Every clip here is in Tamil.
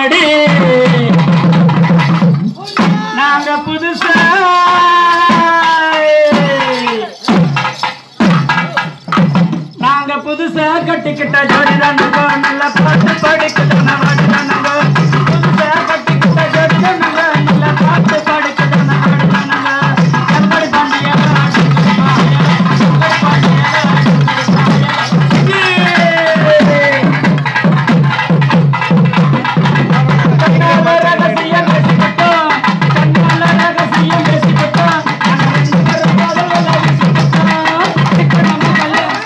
பாடி நாங்க புதுசா நாங்க புதுசா கட்டிக்கிட்ட ஜோடி தானுங்க நல்ல பாட்டு பாடிக்கிட்ட நாடு தானுங்க புதுசா கட்டிக்கிட்ட ஜோடி தானுங்க நல்ல பாட்டு பாடிக்கிட்ட நாடு தானுங்க எம்படி பாண்டியா எம்படி பாண்டியா கண்ணால ரகசியம் பேசிக்கிட்டோம் கண்ணால ரகசியம் பேசிக்கிட்டோம் நாங்க ரெண்டு பேரும் காதல்ல வீசிக்கிட்டோம் இப்ப நம்ம கல்யாணம்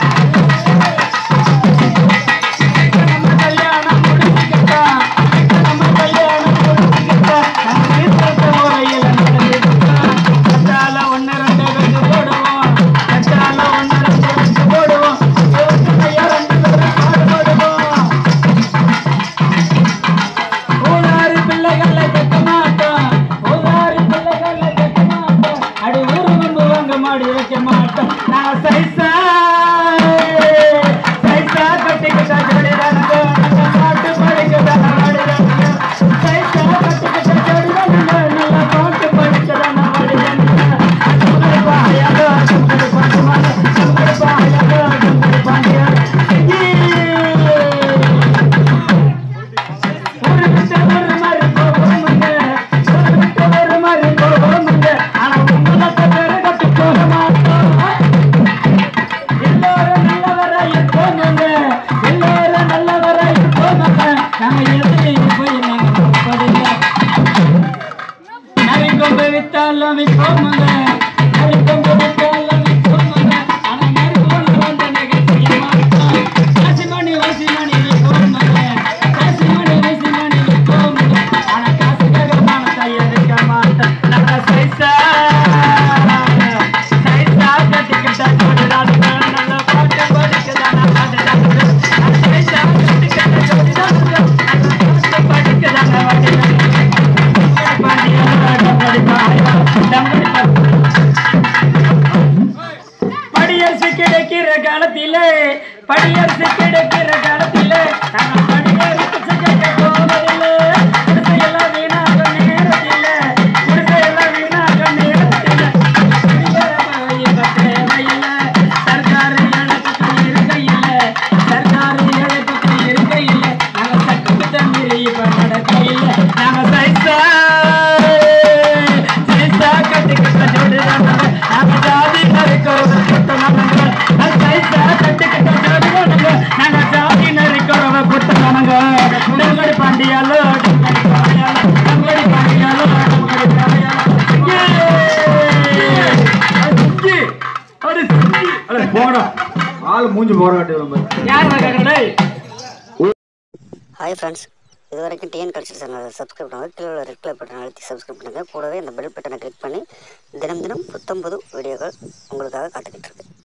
நம்ம கல்யாணம் முடிச்சுக்கிட்டோம் நம்ம கல்யாணம் முடிச்சுக்கிட்டோம் நம்ம வீட்டுக்கு முறையில் நடந்துக்கிட்டோம் கட்டால ஒன்று ரெண்டு ரெண்டு போடுவோம் கட்டால ஒன்று ரெண்டு ரெண்டு போடுவோம் யோசனையா ரெண்டு பேரும் பாடுபடுவோம் ஊராறு பிள்ளைகளை கட்ட மாட்டோம் ஊராறு பிள்ளைகளை கட்ட மாட்டோம் அடி ஊரு வந்து வாங்க மாடி வைக்க மாட்டோம் நான் சைசா சைசா கட்டிக்கிட்ட ஜோடிதானுங்க நல்ல பாட்டு படிக்கதான வாடிதானுங்க சைசா கட்டிக்கிட்ட ஜோடிதானுங்க நல்ல பாட்டு படிக்கதான வாடிதானுங்க சுந்தரி பாயாலோ சுந்தரி பாண்டியா சுந்தரி பாயாலோ சுந்தரி பாண்டியா ஒரு விட்டு ஒரு மாதிரி போகுமுங்க ஒரு விட்டு ஒரு மாதிரி போகுமுங்க ஆனா உங்களுக்கு பேரு கட்டி போக மாட்டோம் எல்லாரும் நல்லவரா இருப்போங்க எல்லாரும் நல்லவரா இருப்போங்க நாங்க எதுலையும் போய் நாங்க போறதில்ல நரிக்கொம்பு வித்தாலும் விற்போமுங்க நரிக்கொம்பு வித்தாலும் விற்போமுங்க ஆனா மறுபொருள் வந்து நிகழ்ச்சிய மாட்டோம் காசிமணி வாசிமணி விற்போமுங்க காசிமணி வாசிமணி விற்போமுங்க ஆனா காசுக்காக பணத்தை எடுக்க மாட்டோம் நம்ம சைசா சைசா கட்டிக்கிட்ட ஜோடிதானுங்க நல்ல பாட்டு படிக்கதான பாடுதானுங்க சைசா கட்டிக்கிட்ட ஜோடிதானுங்க நல்ல பாட்டு படிக்கதான பாடுதானுங்க படியரசு கிடைக்கிற காலத்திலே படியரசு கிடைக்கிற காலத்திலே நாங்கள் படியரசு கேட்க போவதில்லை குடிசையெல்லாம் வீணாக நேரத்தில்லை குடிசையெல்லாம் வீணாக நேரத்தில்லை இப்ப தேவையில்லை சர்க்காரு எழுத்துக்கு இருக்கையில்லை சர்க்காரு எழுத்துக்கு இருக்கையில்லை நாங்கள் சட்டத்தை மீறி இப்ப நடக்கையில்லை நாங்கள் சைசா சைசா கட்டிக்கிட்ட ஜோடிதாங்க நாங்க ஜாதி நரிக்கிறவங்க குத்தனவங்க சைசா கட்டிக்கிட்ட ஜோடிதாங்க நாங்க ஜாதி நரிக்கிறவங்க குத்தனவங்க டங்கடி பாண்டியாலோ டங்கடி பாண்டியாலோ டங்கடி பாண்டியாலோ டங்கடி பாண்டியாலோ அட போடா ஆள் மூஞ்சி போட காட்டு யார் வகைகளை ஹாய் ஃப்ரெண்ட்ஸ் இது வரைக்கும் டிஎன் கல்ச்சர் சேனலை சப்ஸ்கிரைப் பண்ணுங்கள் கீழே உள்ள ரெட் கலர் பட்டனை அழுத்தி சப்ஸ்கிரைப் பண்ணுங்கள் கூடவே இந்த பெல் பட்டனை கிளிக் பண்ணி தினம் தினம் புத்தம் புது வீடியோக்கள் உங்களுக்காக காத்துக்கிட்டு இருக்கு